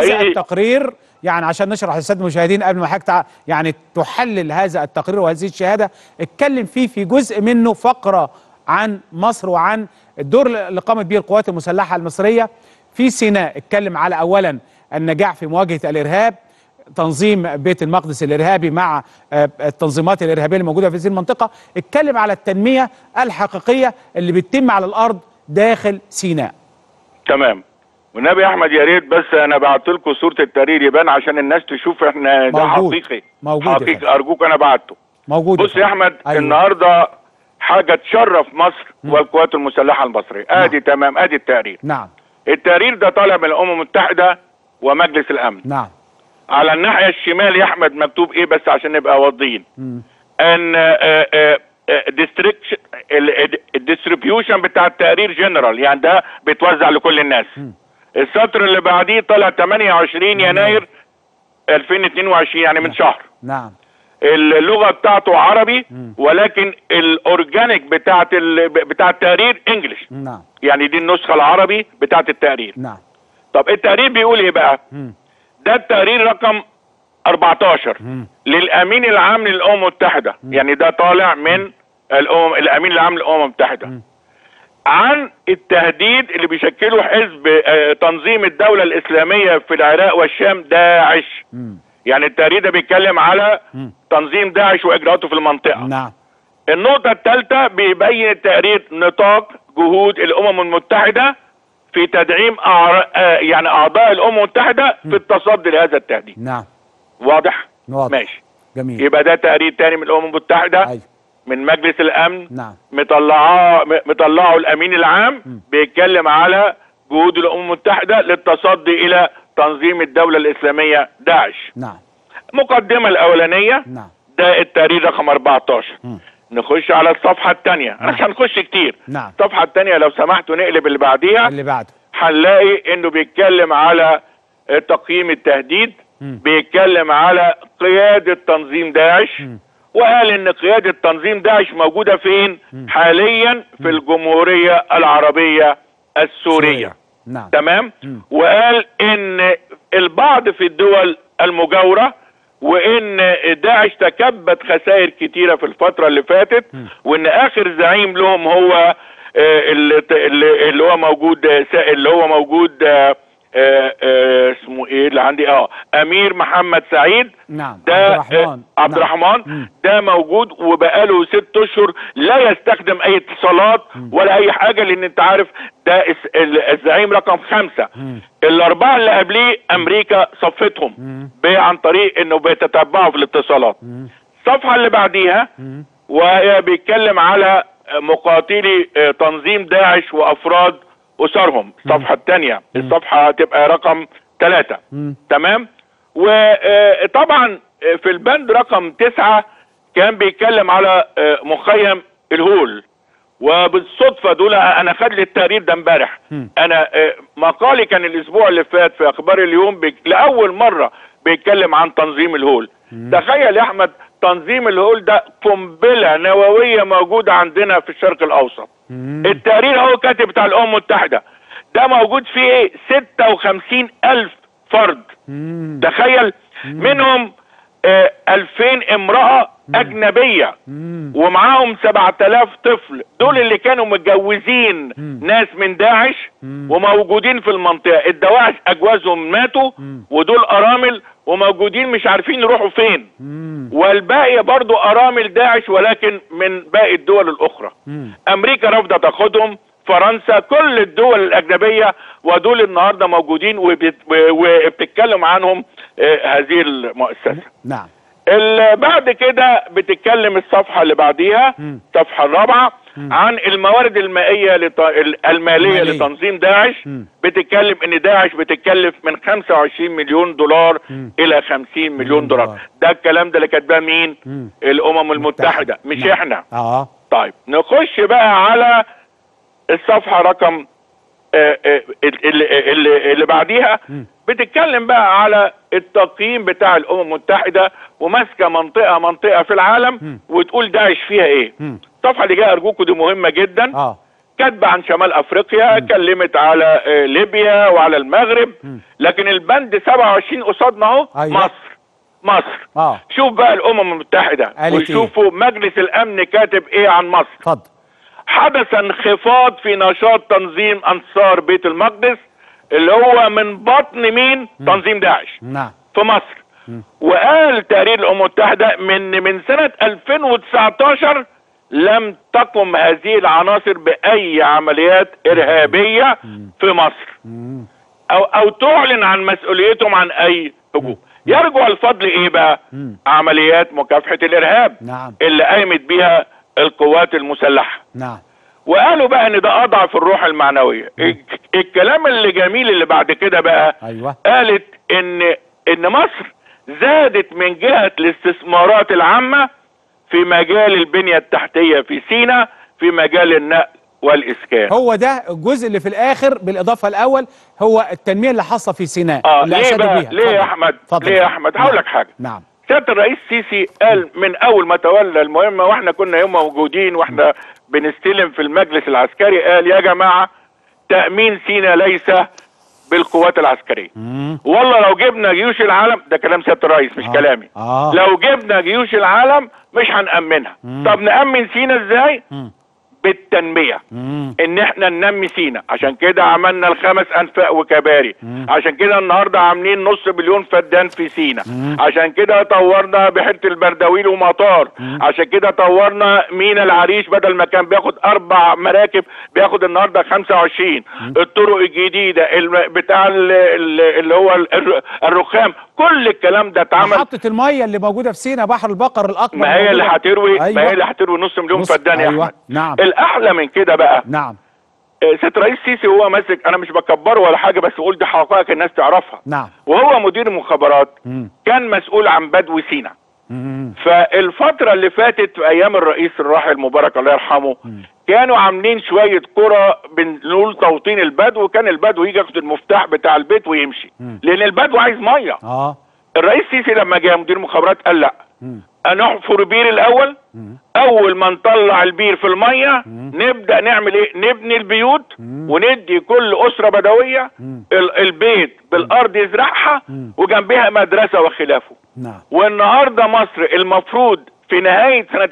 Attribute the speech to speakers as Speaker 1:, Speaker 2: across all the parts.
Speaker 1: هذا
Speaker 2: حقيقي.
Speaker 1: التقرير يعني عشان نشرح للساده المشاهدين قبل ما حضرتك تع- يعني تحلل هذا التقرير وهذه الشهاده اتكلم فيه في جزء منه فقره عن مصر وعن الدور اللي قامت به القوات المسلحه المصريه في سيناء اتكلم على اولا النجاح في مواجهه الارهاب تنظيم بيت المقدس الارهابي مع آه، التنظيمات الارهابيه اللي موجوده في هذه المنطقه اتكلم على التنميه الحقيقيه اللي بتتم على الارض داخل سيناء
Speaker 2: تمام والنبي يا احمد يا ريت بس انا بعت لكم صوره التقرير يبان عشان الناس تشوف احنا ده
Speaker 1: موجود.
Speaker 2: حقيقي
Speaker 1: موجود يا فندم.
Speaker 2: حقيقي ارجوك انا بعته
Speaker 1: موجود
Speaker 2: بص يا احمد
Speaker 1: أيوة.
Speaker 2: النهارده حاجه تشرف مصر والقوات المسلحه المصريه ادي تمام ادي التقرير
Speaker 1: نعم
Speaker 2: التقرير ده طالع من الامم المتحده ومجلس الامن
Speaker 1: نعم
Speaker 2: على الناحيه الشمال يا احمد مكتوب ايه بس عشان نبقى واضحين
Speaker 1: مم.
Speaker 2: ان الديستريبيوشن بتاع التقرير جنرال يعني ده بيتوزع لكل الناس السطر اللي بعديه طلع 28 يناير 2022 يعني من شهر
Speaker 1: نعم
Speaker 2: اللغه بتاعته عربي ولكن الاورجانيك بتاعت ال... بتاع التقرير انجلش
Speaker 1: نعم
Speaker 2: يعني دي النسخه العربي بتاعت التقرير
Speaker 1: نعم
Speaker 2: طب التقرير بيقول ايه بقى
Speaker 1: مم.
Speaker 2: ده التقرير رقم 14
Speaker 1: مم.
Speaker 2: للامين العام للامم المتحده يعني ده طالع من الامم الامين العام للامم المتحده عن التهديد اللي بيشكله حزب آه، تنظيم الدوله الاسلاميه في العراق والشام داعش
Speaker 1: مم.
Speaker 2: يعني التقرير ده بيتكلم على
Speaker 1: مم.
Speaker 2: تنظيم داعش واجراءاته في المنطقه
Speaker 1: نعم
Speaker 2: النقطة الثالثة بيبين التقرير نطاق جهود الأمم المتحدة في تدعيم أعر... آه يعني أعضاء الأمم المتحدة في التصدي لهذا التهديد
Speaker 1: نعم
Speaker 2: واضح؟
Speaker 1: واضح
Speaker 2: ماشي
Speaker 1: جميل
Speaker 2: يبقى ده تقرير تاني من الأمم المتحدة
Speaker 1: ايوه
Speaker 2: من مجلس الأمن
Speaker 1: نعم
Speaker 2: مطلعاه م- مطلعه الأمين العام بيتكلم على جهود الأمم المتحدة للتصدي إلى تنظيم الدولة الإسلامية داعش
Speaker 1: نعم
Speaker 2: مقدمة الأولانية
Speaker 1: نعم
Speaker 2: ده التقرير رقم 14
Speaker 1: مم.
Speaker 2: نخش على الصفحة الثانية
Speaker 1: نعم.
Speaker 2: مش هنخش كتير
Speaker 1: نعم
Speaker 2: الصفحة الثانية لو سمحتوا نقلب اللي بعديها
Speaker 1: اللي بعده
Speaker 2: هنلاقي انه بيتكلم على تقييم التهديد
Speaker 1: مم.
Speaker 2: بيتكلم على قيادة تنظيم داعش
Speaker 1: مم.
Speaker 2: وقال ان قيادة تنظيم داعش موجودة فين حاليا في الجمهورية العربية السورية
Speaker 1: نعم
Speaker 2: تمام
Speaker 1: مم.
Speaker 2: وقال ان البعض في الدول المجاورة وان داعش تكبد خسائر كتيرة في الفترة اللي فاتت وان اخر زعيم لهم هو آه، اللي اللي اللي هو موجود آه، سا- اللي هو موجود آه، آه، آه، اسمه ايه اللي عندي اه امير محمد سعيد
Speaker 1: نعم
Speaker 2: ده
Speaker 1: عبد الرحمن
Speaker 2: آه، عبد
Speaker 1: نعم.
Speaker 2: الرحمن
Speaker 1: مم.
Speaker 2: ده موجود وبقاله ست اشهر لا يستخدم اي اتصالات ولا اي حاجه لان انت عارف ده الس- ال- الزعيم رقم خمسه
Speaker 1: مم.
Speaker 2: الاربعه اللي قبليه امريكا صفتهم
Speaker 1: مم.
Speaker 2: ب- عن طريق انه بيتتبعوا في الاتصالات
Speaker 1: مم.
Speaker 2: الصفحه اللي بعديها
Speaker 1: مم.
Speaker 2: وهي بيتكلم على مقاتلي آه، تنظيم داعش وافراد اسرهم الصفحه الثانيه الصفحه هتبقى رقم ثلاثة
Speaker 1: مم.
Speaker 2: تمام وطبعا في البند رقم تسعة كان بيتكلم على آه، مخيم الهول وبالصدفة دول انا خد لي التقرير ده امبارح
Speaker 1: مم.
Speaker 2: انا آه، مقالي كان الاسبوع اللي فات في اخبار اليوم بيك... لاول مرة بيتكلم عن تنظيم الهول تخيل يا احمد تنظيم الهول ده قنبلة نووية موجودة عندنا في الشرق الاوسط
Speaker 1: مم.
Speaker 2: التقرير هو كاتب بتاع الامم المتحدة ده موجود فيه ايه 56 الف فرد
Speaker 1: مم.
Speaker 2: تخيل منهم آه 2000 امرأة اجنبية
Speaker 1: مم.
Speaker 2: ومعاهم 7000 طفل دول اللي كانوا متجوزين
Speaker 1: مم.
Speaker 2: ناس من داعش
Speaker 1: مم.
Speaker 2: وموجودين في المنطقة الدواعش اجوازهم ماتوا
Speaker 1: مم.
Speaker 2: ودول ارامل وموجودين مش عارفين يروحوا فين
Speaker 1: مم.
Speaker 2: والباقي برضو ارامل داعش ولكن من باقي الدول الاخرى
Speaker 1: مم.
Speaker 2: امريكا رافضه تاخدهم فرنسا كل الدول الاجنبيه ودول النهارده موجودين وبت- و- وبتتكلم عنهم آه، هذه المؤسسه
Speaker 1: نعم
Speaker 2: ال- بعد كده بتتكلم الصفحه اللي بعديها
Speaker 1: مم.
Speaker 2: الصفحه الرابعه عن الموارد المائيه لط... ال- الماليه
Speaker 1: المالية.
Speaker 2: لتنظيم داعش
Speaker 1: مم.
Speaker 2: بتتكلم ان داعش بتكلف من 25 مليون دولار
Speaker 1: مم.
Speaker 2: الى 50 مليون
Speaker 1: دولار.
Speaker 2: دولار ده الكلام ده اللي كاتباه مين
Speaker 1: مم.
Speaker 2: الامم المتحده مش
Speaker 1: نعم.
Speaker 2: احنا
Speaker 1: اه
Speaker 2: طيب نخش بقى على الصفحة رقم آه، آه، اللي, اللي, اللي بعديها
Speaker 1: مم.
Speaker 2: بتتكلم بقى على التقييم بتاع الامم المتحدة وماسكة منطقة منطقة في العالم
Speaker 1: مم.
Speaker 2: وتقول داعش فيها ايه
Speaker 1: مم.
Speaker 2: الصفحة اللي جاية ارجوكوا دي مهمة جدا
Speaker 1: اه
Speaker 2: كاتبه عن شمال افريقيا اتكلمت على آه، ليبيا وعلى المغرب لكن البند 27 قصادنا اهو
Speaker 1: أيوة.
Speaker 2: مصر مصر
Speaker 1: اه
Speaker 2: شوف بقى الامم المتحده
Speaker 1: قالت
Speaker 2: ويشوفوا مجلس الامن كاتب ايه عن مصر
Speaker 1: اتفضل
Speaker 2: حدث انخفاض في نشاط تنظيم انصار بيت المقدس اللي هو من بطن مين تنظيم داعش
Speaker 1: نعم
Speaker 2: في مصر وقال تقرير الامم المتحده من من سنه 2019 لم تقم هذه العناصر باي عمليات ارهابيه في مصر
Speaker 1: مم.
Speaker 2: او او تعلن عن مسؤوليتهم عن اي هجوم يرجع الفضل ايه بقى
Speaker 1: مم.
Speaker 2: عمليات مكافحه الارهاب
Speaker 1: نعم
Speaker 2: اللي قامت بيها القوات المسلحه
Speaker 1: نعم
Speaker 2: وقالوا بقى ان ده اضعف الروح المعنويه الك- الكلام اللي جميل اللي بعد كده بقى
Speaker 1: ايوه
Speaker 2: قالت ان ان مصر زادت من جهه الاستثمارات العامه في مجال البنيه التحتيه في سيناء في مجال النقل والاسكان
Speaker 1: هو ده الجزء اللي في الاخر بالاضافه الاول هو التنميه اللي حاصله في سيناء
Speaker 2: اه
Speaker 1: اللي
Speaker 2: ليه
Speaker 1: اشادوا
Speaker 2: بقى
Speaker 1: بيها
Speaker 2: ليه يا
Speaker 1: اتفضل.
Speaker 2: احمد
Speaker 1: اتفضل.
Speaker 2: ليه يا احمد هقول
Speaker 1: نعم.
Speaker 2: لك حاجه
Speaker 1: نعم
Speaker 2: سياده الرئيس السيسي قال من اول ما تولى المهمه واحنا كنا يوم موجودين واحنا بنستلم في المجلس العسكري قال يا جماعه تامين سينا ليس بالقوات العسكريه
Speaker 1: مم.
Speaker 2: والله لو جبنا جيوش العالم ده كلام سياده الرئيس مش
Speaker 1: آه.
Speaker 2: كلامي
Speaker 1: اه
Speaker 2: لو جبنا جيوش العالم مش هنأمنها
Speaker 1: مم.
Speaker 2: طب نأمن سينا ازاي
Speaker 1: مم.
Speaker 2: بالتنميه
Speaker 1: مم.
Speaker 2: ان احنا ننمي سينا عشان كده عملنا الخمس انفاق وكباري
Speaker 1: مم.
Speaker 2: عشان كده النهارده عاملين نص مليون فدان في سينا
Speaker 1: مم.
Speaker 2: عشان كده طورنا بحيره البردويل ومطار عشان كده طورنا مينا العريش بدل ما كان بياخد اربع مراكب بياخد النهارده 25 الطرق الجديده الم- بتاع ال- ال- اللي هو ال- الرخام كل الكلام ده اتعمل
Speaker 1: محطه الميه اللي موجوده في سيناء بحر البقر الاكبر
Speaker 2: ما هي اللي
Speaker 1: موجودة.
Speaker 2: هتروي ما
Speaker 1: أيوة.
Speaker 2: هي اللي هتروي نص مليون
Speaker 1: نص-
Speaker 2: فدان يا
Speaker 1: أيوة.
Speaker 2: احمد
Speaker 1: نعم
Speaker 2: الاحلى من كده بقى
Speaker 1: نعم
Speaker 2: آه، سيد رئيس سيسي وهو ماسك انا مش بكبره ولا حاجه بس بقول دي حقائق الناس تعرفها
Speaker 1: نعم
Speaker 2: وهو مدير المخابرات
Speaker 1: مم.
Speaker 2: كان مسؤول عن بدو سينا
Speaker 1: مم.
Speaker 2: فالفترة اللي فاتت في أيام الرئيس الراحل مبارك الله يرحمه كانوا عاملين شوية قرى بنقول توطين البدو وكان البدو يجي ياخد المفتاح بتاع البيت ويمشي
Speaker 1: مم.
Speaker 2: لأن البدو عايز مية
Speaker 1: اه
Speaker 2: الرئيس سيسي لما جه مدير المخابرات قال لا
Speaker 1: مم.
Speaker 2: نحفر بير الأول
Speaker 1: مم.
Speaker 2: أول ما نطلع البير في المية نبدأ نعمل إيه نبني البيوت وندي كل أسرة بدوية
Speaker 1: مم.
Speaker 2: ال- البيت بالأرض يزرعها
Speaker 1: مم.
Speaker 2: وجنبها مدرسة وخلافه
Speaker 1: نعم
Speaker 2: والنهارده مصر المفروض في نهايه سنه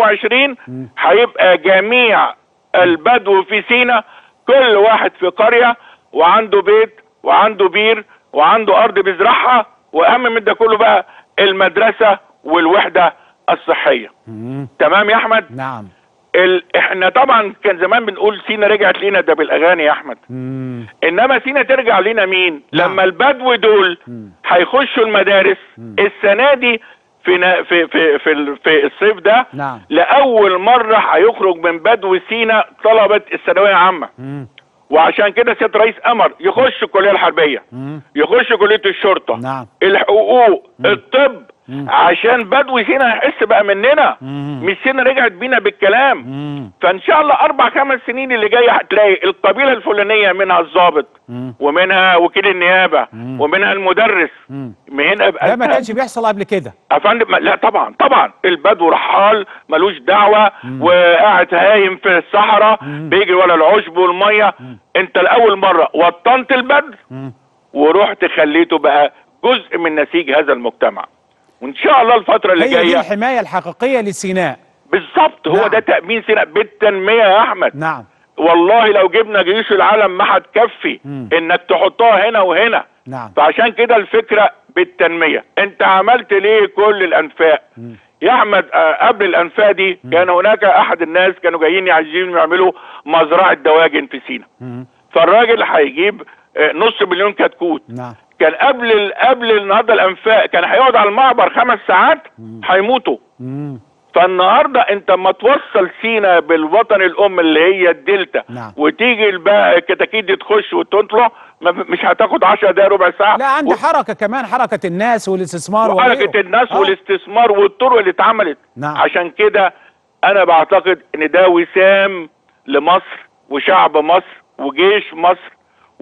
Speaker 2: 22 هيبقى جميع البدو في سينا كل واحد في قريه وعنده بيت وعنده بير وعنده ارض بيزرعها واهم من ده كله بقى المدرسه والوحده الصحيه
Speaker 1: مم.
Speaker 2: تمام يا احمد
Speaker 1: نعم
Speaker 2: ال... احنا طبعا كان زمان بنقول سينا رجعت لينا ده بالاغاني يا احمد
Speaker 1: مم.
Speaker 2: انما سينا ترجع لينا مين
Speaker 1: نعم.
Speaker 2: لما البدو دول
Speaker 1: مم.
Speaker 2: هيخشوا المدارس السنه دي في نا- في في في, ال- في الصيف ده
Speaker 1: نعم
Speaker 2: لاول مره هيخرج من بدو سينا طلبه الثانويه العامه
Speaker 1: مم.
Speaker 2: وعشان كده سياده الرئيس امر يخش الكليه الحربيه
Speaker 1: مم.
Speaker 2: يخش كليه الشرطه
Speaker 1: نعم
Speaker 2: الحقوق الطب
Speaker 1: مم.
Speaker 2: عشان بدو سينا هيحس بقى مننا
Speaker 1: مم.
Speaker 2: مش سينا رجعت بينا بالكلام
Speaker 1: مم.
Speaker 2: فان شاء الله اربع خمس سنين اللي جايه هتلاقي القبيله الفلانيه منها الضابط
Speaker 1: مم.
Speaker 2: ومنها وكيل النيابه
Speaker 1: مم.
Speaker 2: ومنها المدرس
Speaker 1: مم.
Speaker 2: من هنا يبقى
Speaker 1: ده ما
Speaker 2: أنت-
Speaker 1: كانش بيحصل قبل كده
Speaker 2: يا فندم لا طبعا طبعا البدو رحال ملوش دعوه وقاعد هايم في الصحراء بيجري ولا العشب والميه انت لاول مره وطنت البدو
Speaker 1: مم.
Speaker 2: ورحت خليته بقى جزء من نسيج هذا المجتمع وان شاء الله الفتره اللي
Speaker 1: هي دي
Speaker 2: جايه
Speaker 1: الحمايه الحقيقيه لسيناء
Speaker 2: بالظبط هو
Speaker 1: نعم.
Speaker 2: ده تامين سيناء بالتنميه يا احمد
Speaker 1: نعم
Speaker 2: والله لو جبنا جيوش العالم ما هتكفي
Speaker 1: مم.
Speaker 2: انك تحطها هنا وهنا
Speaker 1: نعم
Speaker 2: فعشان كده الفكره بالتنميه انت عملت ليه كل الانفاق
Speaker 1: مم.
Speaker 2: يا احمد آه، قبل الانفاق دي كان هناك احد الناس كانوا جايين عايزين يعملوا مزرعه دواجن في سينا
Speaker 1: مم.
Speaker 2: فالراجل هيجيب آه، نص مليون كتكوت
Speaker 1: نعم
Speaker 2: كان قبل ال- قبل النهارده الانفاق كان هيقعد على المعبر خمس ساعات هيموتوا
Speaker 1: مم.
Speaker 2: فالنهارده انت اما توصل سينا بالوطن الام اللي هي الدلتا
Speaker 1: نعم.
Speaker 2: وتيجي بقى الكتاكيت دي تخش وتطلع ما- مش هتاخد 10 دقايق ربع ساعه
Speaker 1: لا عندي حركه كمان حركه الناس والاستثمار
Speaker 2: وحركه
Speaker 1: وغيره.
Speaker 2: الناس
Speaker 1: آه.
Speaker 2: والاستثمار والطرق اللي اتعملت
Speaker 1: نعم.
Speaker 2: عشان كده انا بعتقد ان ده وسام لمصر وشعب مصر وجيش مصر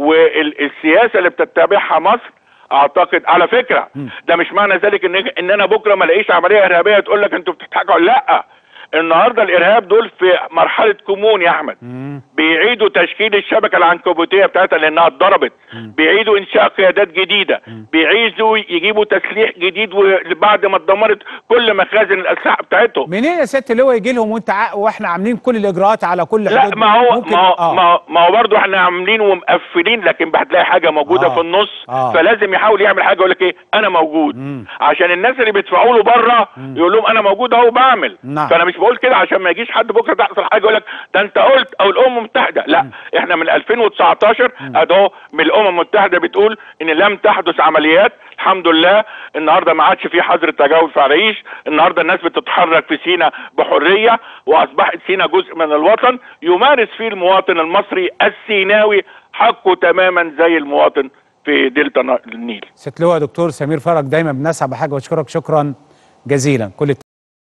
Speaker 2: والسياسه اللي بتتبعها مصر اعتقد على فكره ده مش معنى ذلك ان ان انا بكره ما الاقيش عمليه ارهابيه تقول لك انتوا بتضحكوا لا النهارده الارهاب دول في مرحله كمون يا احمد بيعيدوا تشكيل الشبكه العنكبوتيه بتاعتها لانها اتضربت بيعيدوا انشاء قيادات جديده بيعيدوا يجيبوا تسليح جديد بعد ما اتدمرت كل مخازن الاسلحه بتاعتهم
Speaker 1: منين يا ست اللواء يجي لهم وانت ع... واحنا عاملين كل الاجراءات على كل
Speaker 2: لا
Speaker 1: حدود
Speaker 2: ما هو
Speaker 1: ممكن
Speaker 2: ما هو
Speaker 1: آه.
Speaker 2: ما هو, ما هو برضه احنا عاملين ومقفلين لكن هتلاقي حاجه موجوده
Speaker 1: آه.
Speaker 2: في النص
Speaker 1: آه.
Speaker 2: فلازم يحاول يعمل حاجه يقول لك ايه انا موجود عشان الناس اللي بيدفعوا له بره يقول لهم انا موجود اهو بعمل
Speaker 1: نعم.
Speaker 2: فانا مش بقول كده عشان ما يجيش حد بكره تحصل حاجه يقول لك ده انت قلت او الامم المتحده لا احنا من 2019 ادو من الامم المتحده بتقول ان لم تحدث عمليات الحمد لله النهارده ما عادش في حظر تجاوز في عريش النهارده الناس بتتحرك في سينا بحريه واصبحت سينا جزء من الوطن يمارس فيه المواطن المصري السيناوي حقه تماما زي المواطن في دلتا النيل
Speaker 1: ست لواء دكتور سمير فرج دايما بنسعى بحاجه واشكرك شكرا جزيلا كل